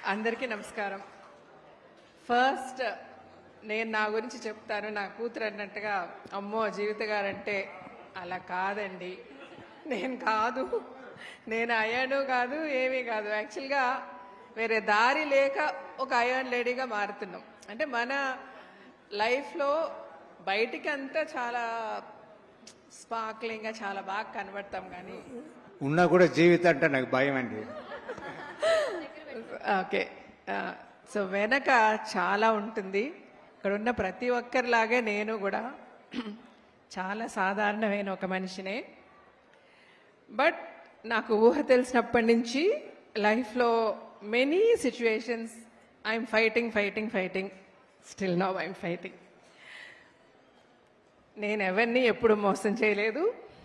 అందరికీ నమస్కారం ఫస్ట్ నేను నా గురించి చెప్తాను నా కూతురు అన్నట్టుగా అమ్మో జీవిత గారంటే అలా కాదండి నేను కాదు నేను అయ్యాను కాదు ఏమీ కాదు యాక్చువల్గా వేరే దారి లేక ఒక అయాన్ లేడీగా మారుతున్నాం అంటే మన లైఫ్లో బయటికి అంతా చాలా స్పార్క్లింగ్గా చాలా బాగా కనబడతాం కానీ ఉన్నా కూడా జీవితం అంటే నాకు భయం అండి ఓకే సో వెనక చాలా ఉంటుంది ఇక్కడ ఉన్న ప్రతి ఒక్కరిలాగే నేను కూడా చాలా సాధారణమైన ఒక మనిషినే బట్ నాకు ఊహ తెలిసినప్పటి నుంచి లైఫ్లో many situations I'm fighting fighting fighting still no I'm fighting నేను ఎవరిని ఎప్పుడు మోసం చేయలేదు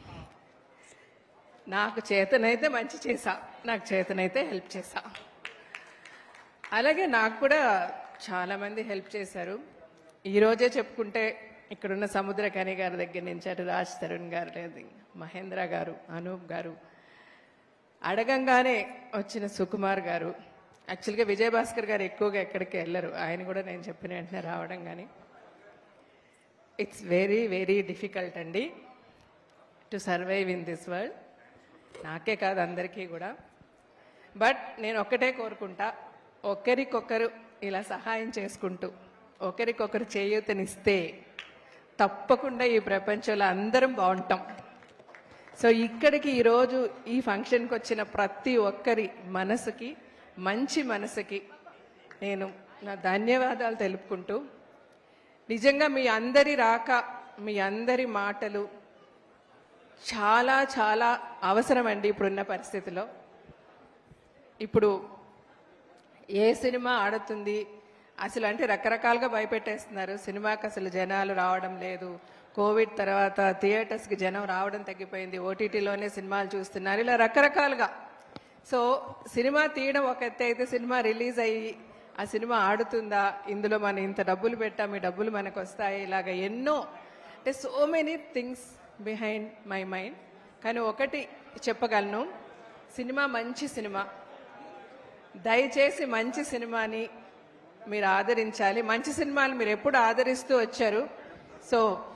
నాకు చేతనైతే మంచి చేశా నాకు చేతనైతే హెల్ప్ చేశా అలాగే నాకు కూడా చాలామంది హెల్ప్ చేశారు ఈరోజే చెప్పుకుంటే ఇక్కడున్న సముద్రకని గారి దగ్గర నుంచి అటు రాజ్ తరుణ్ గారు లేదు మహేంద్ర గారు అనూప్ గారు అడగంగానే వచ్చిన సుకుమార్ గారు యాక్చువల్గా విజయభాస్కర్ గారు ఎక్కువగా ఎక్కడికి వెళ్ళరు ఆయన కూడా నేను చెప్పిన వెంటనే రావడం కానీ ఇట్స్ వెరీ వెరీ డిఫికల్ట్ అండి to survive in this world నాకే కాదు అందరికీ కూడా బట్ నేను ఒక్కటే కోరుకుంటా ఒకరికొకరు ఇలా సహాయం చేసుకుంటూ ఒకరికొకరు చేయూతనిస్తే తప్పకుండా ఈ ప్రపంచంలో అందరం బాగుంటాం సో ఇక్కడికి ఈరోజు ఈ ఫంక్షన్కి వచ్చిన ప్రతి ఒక్కరి మనసుకి మంచి మనసుకి నేను నా ధన్యవాదాలు తెలుపుకుంటూ నిజంగా మీ అందరి రాక మీ అందరి మాటలు చాలా చాలా అవసరం అండి ఇప్పుడున్న పరిస్థితిలో ఇప్పుడు ఏ సినిమా ఆడుతుంది అసలు అంటే రకరకాలుగా భయపెట్టేస్తున్నారు సినిమాకి అసలు జనాలు రావడం లేదు కోవిడ్ తర్వాత థియేటర్స్కి జనం రావడం తగ్గిపోయింది ఓటీటీలోనే సినిమాలు చూస్తున్నారు ఇలా రకరకాలుగా సో సినిమా తీయడం ఒక ఎత్తు అయితే సినిమా రిలీజ్ అయ్యి ఆ సినిమా ఆడుతుందా ఇందులో మనం ఇంత డబ్బులు పెట్టాం ఈ డబ్బులు మనకు వస్తాయి ఇలాగ ఎన్నో అంటే so many things behind my mind కానీ ఒకటి చెప్పగలను సినిమా మంచి సినిమా దయచేసి మంచి సినిమాని మీరు ఆదరించాలి మంచి సినిమాలు మీరు ఎప్పుడు ఆదరిస్తూ వచ్చారు సో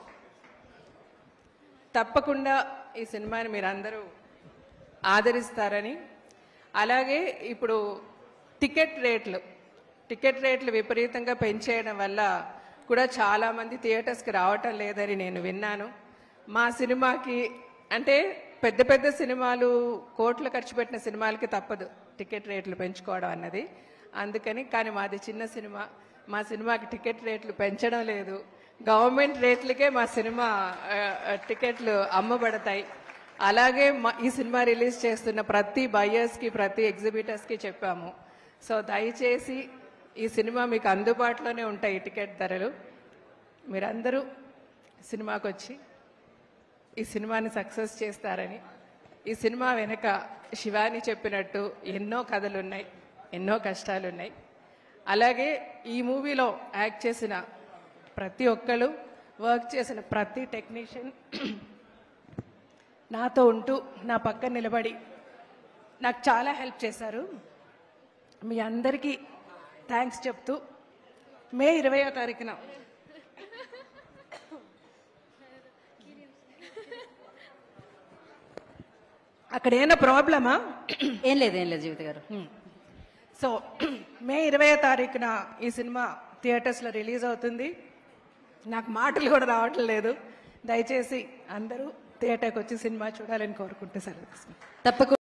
తప్పకుండా ఈ సినిమాని మీరు అందరూ ఆదరిస్తారని అలాగే ఇప్పుడు టికెట్ రేట్లు టికెట్ రేట్లు విపరీతంగా పెంచేయడం వల్ల కూడా చాలామంది థియేటర్స్కి రావటం లేదని నేను విన్నాను మా సినిమాకి అంటే పెద్ద పెద్ద సినిమాలు కోట్లు ఖర్చు పెట్టిన సినిమాలకి తప్పదు టికెట్ రేట్లు పెంచుకోవడం అన్నది అందుకని కానీ మాది చిన్న సినిమా మా సినిమాకి టికెట్ రేట్లు పెంచడం లేదు గవర్నమెంట్ రేట్లకే మా సినిమా ఆ, ఆ, టికెట్లు అమ్మబడతాయి అలాగే మా ఈ సినిమా రిలీజ్ చేస్తున్న ప్రతి బయ్యర్స్కి ప్రతి ఎగ్జిబిటర్స్కి చెప్పాము సో దయచేసి ఈ సినిమా మీకు అందుబాటులోనే ఉంటాయి ఈ టికెట్ ధరలు మీరందరూ సినిమాకి వచ్చి ఈ సినిమాని సక్సెస్ చేస్తారని ఈ సినిమా వెనక శివాని చెప్పినట్టు ఎన్నో కథలు ఉన్నాయి ఎన్నో కష్టాలు ఉన్నాయి అలాగే ఈ మూవీలో యాక్ట్ చేసిన ప్రతి ఒక్కరు వర్క్ చేసిన ప్రతి టెక్నీషియన్ నాతో ఉంటూ నా పక్కన నిలబడి నాకు చాలా హెల్ప్ చేశారు మీ అందరికీ థ్యాంక్స్ చెప్తూ మే ఇరవయో తారీఖున అక్కడ ఏమైనా ప్రాబ్లమా ఏం లేదు ఏం లేదు జీవిత గారు సో మే ఇరవయో తారీఖున ఈ సినిమా థియేటర్స్లో రిలీజ్ అవుతుంది నాకు మాటలు కూడా రావట్లేదు లేదు దయచేసి అందరూ థియేటర్కి వచ్చి సినిమా చూడాలని కోరుకుంటే సెలవు తీసుకుంటాను. తప్పకుండా